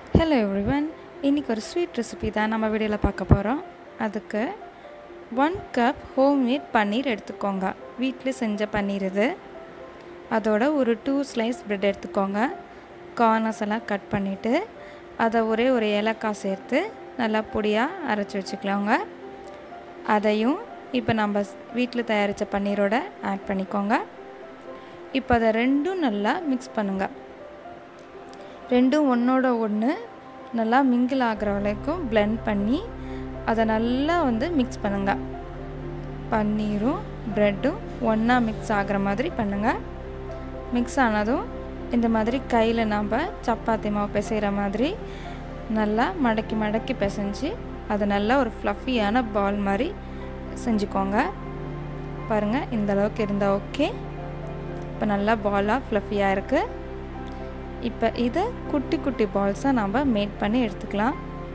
hello everyone இன்றைக்கி ஒரு sweet recipe தான் நம்ம வீடியோவில் பார்க்க போகிறோம் அதுக்கு ஒன் கப் ஹோம்மேட் பன்னீர் எடுத்துக்கோங்க வீட்டில் செஞ்ச பன்னீர் இது அதோட ஒரு டூ ஸ்லைஸ் பிரெட் எடுத்துக்கோங்க கார்னர்ஸ் எல்லாம் கட் பண்ணிவிட்டு அதை ஒரே ஒரு ஏலக்காய் சேர்த்து நல்லா பொடியாக அரைச்சி வச்சுக்கலாங்க அதையும் இப்போ நம்ம வீட்டில் தயாரித்த பன்னீரோட ஆட் பண்ணிக்கோங்க இப்போ அதை ரெண்டும் நல்லா மிக்ஸ் பண்ணுங்கள் ரெண்டும் ஒன்றோட ஒன்று நல்லா மிங்கிள் ஆகிற வரைக்கும் பிளெண்ட் பண்ணி அதை நல்லா வந்து மிக்ஸ் பண்ணுங்கள் பன்னீரும் ப்ரெட்டும் ஒன்றா மிக்ஸ் ஆகிற மாதிரி பண்ணுங்கள் மிக்ஸ் ஆனதும் இந்த மாதிரி கையில் நாம் சப்பாத்தி மாவு பிசைகிற மாதிரி நல்லா மடக்கி மடக்கி பிசைஞ்சு அதை நல்லா ஒரு ஃப்ளஃபியான பால் மாதிரி செஞ்சுக்கோங்க பாருங்கள் இந்த அளவுக்கு இருந்தால் ஓகே இப்போ நல்லா பாலாக ஃப்ளஃபியாக இருக்குது இப்போ இதை குட்டி குட்டி பால்ஸாக நம்ம மேட் பண்ணி எடுத்துக்கலாம்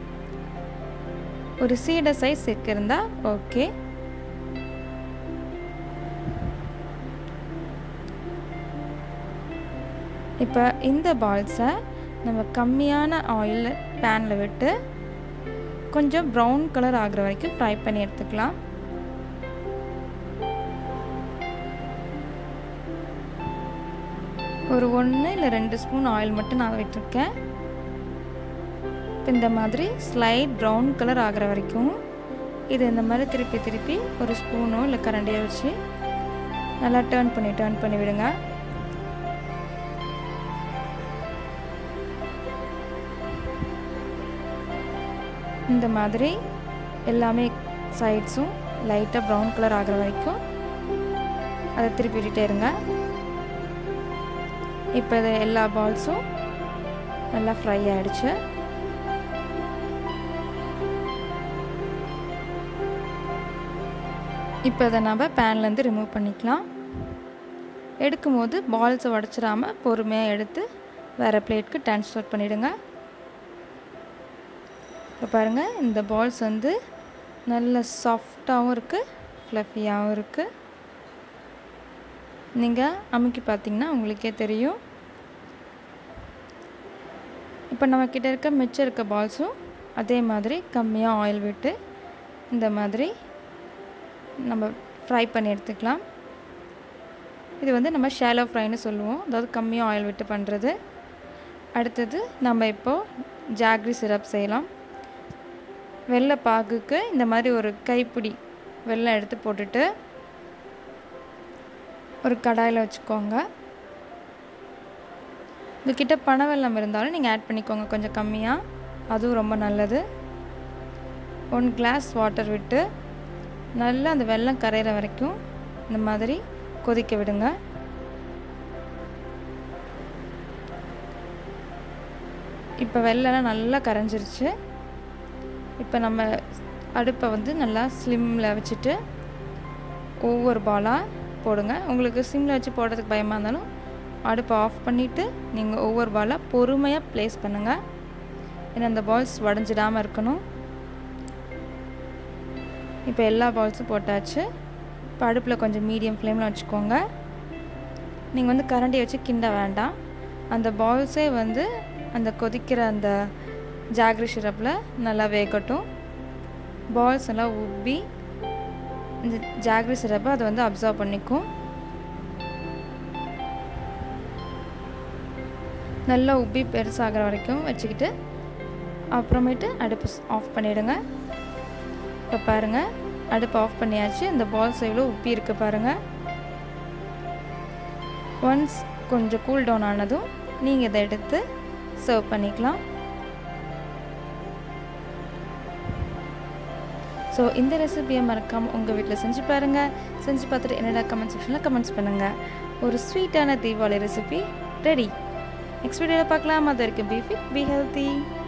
ஒரு சீடை சைஸ் இருந்தால் ஓகே இப்போ இந்த பால்ஸை நம்ம கம்மியான ஆயில் பேனில் விட்டு கொஞ்சம் ப்ரௌன் கலர் ஆகிற வரைக்கும் ஃப்ரை பண்ணி எடுத்துக்கலாம் ஒரு ஒன்று இல்லை ரெண்டு ஸ்பூன் ஆயில் மட்டும் நான் விட்டுருக்கேன் இந்த மாதிரி ஸ்லைட் ப்ரௌன் கலர் ஆகிற வரைக்கும் இது இந்த மாதிரி திருப்பி திருப்பி ஒரு ஸ்பூனோ இல்லை கரண்டியோ வச்சு நல்லா டேர்ன் பண்ணி டேர்ன் பண்ணி விடுங்க இந்த மாதிரி எல்லாமே சைட்ஸும் லைட்டாக ப்ரௌன் கலர் ஆகிற வரைக்கும் அதை திருப்பி விட்டுட்டே இருங்க இப்போ இது எல்லா பால்ஸும் நல்லா ஃப்ரை ஆகிடுச்சு இப்போ அதை நம்ம பேன்லேருந்து ரிமூவ் பண்ணிக்கலாம் எடுக்கும்போது பால்ஸை உடச்சிடாமல் பொறுமையாக எடுத்து வேறு பிளேட்க்கு ட்ரான்ஸ்ஃபர் பண்ணிவிடுங்க இப்போ பாருங்கள் இந்த பால்ஸ் வந்து நல்ல சாஃப்டாகவும் இருக்குது ஃப்ளஃபியாகவும் இருக்குது நீங்கள் அமுக்கி பார்த்தீங்கன்னா உங்களுக்கே தெரியும் இப்போ நம்மக்கிட்ட இருக்க மிச்சம் இருக்க பால்ஸும் அதே மாதிரி கம்மியாக ஆயில் விட்டு இந்த மாதிரி நம்ம ஃப்ரை பண்ணி எடுத்துக்கலாம் இது வந்து நம்ம ஷேலோ ஃப்ரைன்னு சொல்லுவோம் அதாவது கம்மியாக ஆயில் விட்டு பண்ணுறது அடுத்தது நம்ம இப்போது ஜாக்ரி சிரப் செய்யலாம் வெள்ளை பாகுக்கு இந்த மாதிரி ஒரு கைப்பிடி வெள்ளம் எடுத்து போட்டுட்டு ஒரு கடாயில் வச்சுக்கோங்க உங்ககிட்ட பனை வெல்லம் இருந்தாலும் நீங்கள் ஆட் பண்ணிக்கோங்க கொஞ்சம் கம்மியாக அதுவும் ரொம்ப நல்லது ஒன் கிளாஸ் வாட்டர் விட்டு நல்லா அந்த வெல்லம் கரையிற வரைக்கும் இந்த மாதிரி கொதிக்க விடுங்க இப்போ வெள்ளம்லாம் நல்லா கரைஞ்சிருச்சு இப்போ நம்ம அடுப்பை வந்து நல்லா ஸ்லிம்மில் வச்சுட்டு ஒவ்வொரு பாலாக போடுங்க உங்களுக்கு சிம்மில் வச்சு போடுறதுக்கு பயமாக இருந்தாலும் அடுப்பை ஆஃப் பண்ணிவிட்டு நீங்கள் ஒவ்வொரு பாலாக பொறுமையாக ப்ளேஸ் பண்ணுங்கள் ஏன்னா அந்த பால்ஸ் உடஞ்சிடாமல் இருக்கணும் இப்போ எல்லா பால்ஸும் போட்டாச்சு இப்போ அடுப்பில் கொஞ்சம் மீடியம் ஃப்ளேமில் வச்சுக்கோங்க நீங்கள் வந்து கரண்டி வச்சு கிண்ட வேண்டாம் அந்த பால்ஸே வந்து அந்த கொதிக்கிற அந்த ஜாக்ரி சிரப்பில் நல்லா வேகட்டும் பால்ஸ் எல்லாம் உப்பி இந்த ஜாக்ரி சிரப்பை அதை வந்து அப்சர்வ் பண்ணிக்கும் நல்லா உப்பி பெருசாகிற வரைக்கும் வச்சுக்கிட்டு அப்புறமேட்டு அடுப்பு ஆஃப் பண்ணிவிடுங்க இப்போ பாருங்கள் அடுப்பு ஆஃப் பண்ணியாச்சு இந்த பால்ஸ் எவ்வளோ உப்பி இருக்குது பாருங்கள் ஒன்ஸ் கொஞ்சம் கூல் டவுன் ஆனதும் நீங்கள் இதை எடுத்து சர்வ் பண்ணிக்கலாம் ஸோ இந்த ரெசிபியை மறக்காமல் உங்கள் வீட்டில் செஞ்சு பாருங்கள் செஞ்சு பார்த்துட்டு என்னடா கமெண்ட் செக்ஷனில் கமெண்ட்ஸ் பண்ணுங்கள் ஒரு ஸ்வீட்டான தீபாவளி ரெசிபி ரெடி நெக்ஸ்ட் வீடியோவில் பார்க்கலாம் அது வரைக்கும் பி ஃபிட் பி ஹெல்த்தி